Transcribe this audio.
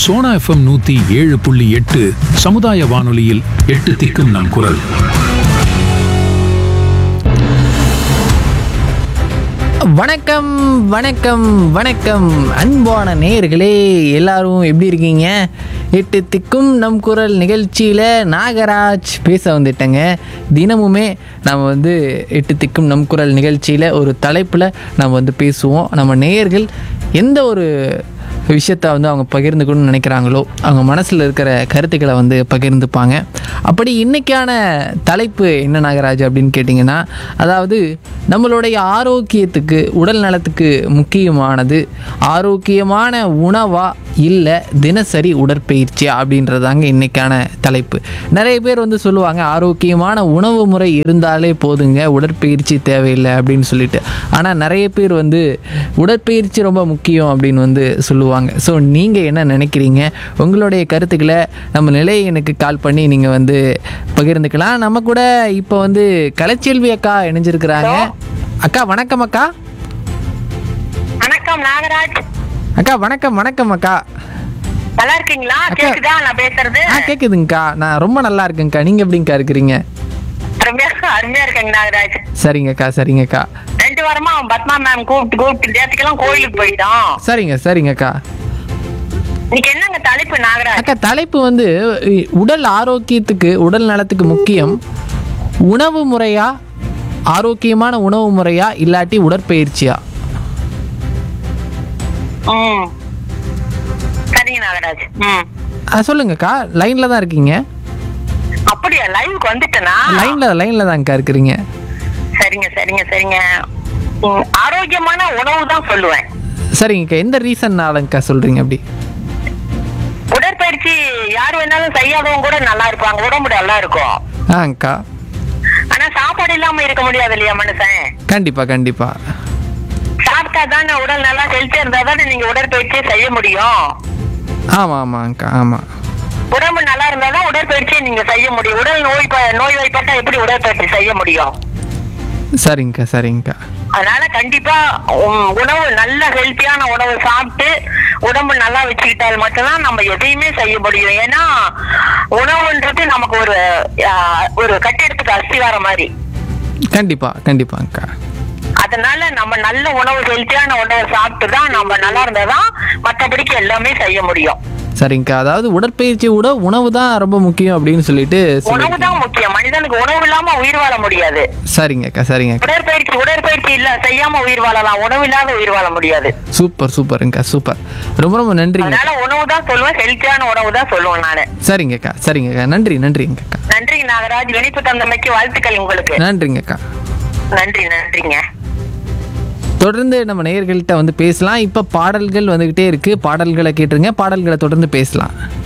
Sona FM நூத்தி ஏழு புள்ளி எட்டு சமுதாய வானொலியில் எட்டு திக்கும் நம் குரல் வணக்கம் வணக்கம் வணக்கம் அன்பான நேயர்களே எல்லாரும் எப்படி இருக்கீங்க எட்டு திக்கும் நம் குரல் நிகழ்ச்சியில் நாகராஜ் பேச வந்துட்டேங்க தினமுமே நம்ம வந்து எட்டு திக்கும் நம் குரல் நிகழ்ச்சியில் ஒரு தலைப்பில் நம்ம வந்து பேசுவோம் நம்ம நேயர்கள் எந்த ஒரு விஷயத்த வந்து அவங்க பகிர்ந்துக்கணும்னு நினைக்கிறாங்களோ அவங்க மனசில் இருக்கிற கருத்துக்களை வந்து பகிர்ந்துப்பாங்க அப்படி இன்னைக்கான தலைப்பு என்ன நாகராஜ் அப்படின்னு கேட்டிங்கன்னா அதாவது நம்மளுடைய ஆரோக்கியத்துக்கு உடல் நலத்துக்கு முக்கியமானது ஆரோக்கியமான உணவா இல்லை தினசரி உடற்பயிற்சியா அப்படின்றதாங்க இன்னைக்கான தலைப்பு நிறைய பேர் வந்து சொல்லுவாங்க ஆரோக்கியமான உணவு முறை இருந்தாலே போதுங்க உடற்பயிற்சி தேவையில்லை அப்படின்னு சொல்லிட்டு ஆனால் நிறைய பேர் வந்து உடற்பயிற்சி ரொம்ப முக்கியம் அப்படின்னு வந்து சொல்லுவாங்க ஸோ நீங்கள் என்ன நினைக்கிறீங்க உங்களுடைய கருத்துக்களை நம்ம நிலைய எனக்கு கால் பண்ணி நீங்கள் வந்து பகிர்ந்துக்கலாம் நம்ம கூட இப்போ வந்து கலைச்செல்வி அக்கா இணைஞ்சிருக்கிறாங்க அக்கா வணக்கம் அக்கா வணக்கம் நாகராஜ் அக்கா வணக்கம் வணக்கம் அக்கா நல்லா இருக்கீங்களா அக்கா. கேக்குதா நான் பேசுறது ஆ கேட்குதுங்கக்கா நான் ரொம்ப நல்லா இருக்கேங்க்கா நீங்கள் எப்படிங்க்கா இருக்கிறீங்க அருமையா அருமையா இருக்கேங்க நாகராஜ் சரிங்கக்கா சரிங்கக்கா ரெண்டு வாரமா அவன் பத்மா மேம் கூப்பிட்டு கூப்பிட்டு நேற்றுக்கெல்லாம் கோயிலுக்கு போயிட்டோம் சரிங்க சரிங்கக்கா இன்னைக்கு என்னங்க தலைப்பு நாகராஜ் அக்கா தலைப்பு வந்து இ- உடல் ஆரோக்கியத்துக்கு உடல் நலத்துக்கு முக்கியம் உணவு முறையா ஆரோக்கியமான உணவு முறையா இல்லாட்டி உடற்பயிற்சியா ம் சரிங்க நாகராஜ் ம் ஆ, சொல்லுங்கக்கா லைன்ல தான் இருக்கீங்க அப்படியா லைவுக்கு வந்துட்டேனா லைன்ல லைன்ல தான்க்கா இருக்கிறீங்க சரிங்க சரிங்க சரிங்க ம், ஆரோக்கியமான உணவு தான் சொல்லுவேன் சரிங்கக்கா எந்த ரீசன்னாலங்கக்கா சொல்றீங்க அப்படி உடற்பயிற்சி யார் வேணாலும் செய்யாதவங்க கூட நல்லா இருப்பாங்க உடம்பு நல்லா இருக்கும் ஆங்க்கா ஆனா சாப்பாடு இல்லாம இருக்க முடியாது இல்லையா மனுஷன் கண்டிப்பா கண்டிப்பா சாப்பிட்டா தானே உடல் நல்லா ஹெல்த்தியா இருந்தா தானே நீங்க உடற்பயிற்சியே செய்ய முடியும் ஆமா ஆமாங்க்கா ஆமா உடம்பு நல்லா இருந்தா தான் உடற்பயிற்சியை நீங்க செய்ய முடியும் உடல் நோய் ப- நோய் வாய்ப்பட்டா எப்படி உடற்பயிற்சி செய்ய முடியும் சரிங்கக்கா சரிங்கக்கா அதனால கண்டிப்பா உம், உணவு நல்ல ஹெல்த்தியான உணவு சாப்பிட்டு உடம்பு நல்லா வச்சுக்கிட்டால் மட்டும்தான் நம்ம எதையுமே செய்ய முடியும் ஏன்னா உணவுன்றது நமக்கு ஒரு ஆஹ், ஒரு கட்டிடத்துக்கு அஸ்திவாரம் மாதிரி கண்டிப்பா கண்டிப்பாங்க்கா அதனால நம்ம நல்ல உணவு ஹெல்த்தியான உணவை சாப்பிட்டு தான் நம்ம நல்லா இருந்தாதான் மற்றபடிக்கு எல்லாமே செய்ய முடியும் சரிங்கக்கா அதாவது உடற்பயிற்சி விட உணவு தான் ரொம்ப முக்கியம் அப்படின்னு சொல்லிட்டு உணவு சொல்லி தான் முக்கியம் மனிதனுக்கு உணவு இல்லாம உயிர் வாழ முடியாது சரிங்கக்கா சரிங்க உடற்பயிற்சி உடற்பயிற்சி இல்ல செய்யாம உயிர் வாழலாம் உணவு இல்லாத உயிர் வாழ முடியாது சூப்பர் சூப்பருங்கக்கா சூப்பர் ரொம்ப ரொம்ப நன்றிங்க அதனால உணவு தான் சொல்லுவேன் ஹெல்த்தியான உணவு தான் சொல்லுவேன் நானு சரிங்கக்கா சரிங்கக்கா நன்றி நன்றிங்கக்கா நன்றி நாகராஜ் இணைப்பு தந்தமைக்கு வாழ்த்துக்கள் உங்களுக்கு நன்றிங்கக்கா நன்றி நன்றிங்க தொடர்ந்து நம்ம நேயர்கள்ட்ட வந்து பேசலாம் இப்போ பாடல்கள் வந்துக்கிட்டே இருக்கு பாடல்களை கேட்டுருங்க பாடல்களை தொடர்ந்து பேசலாம்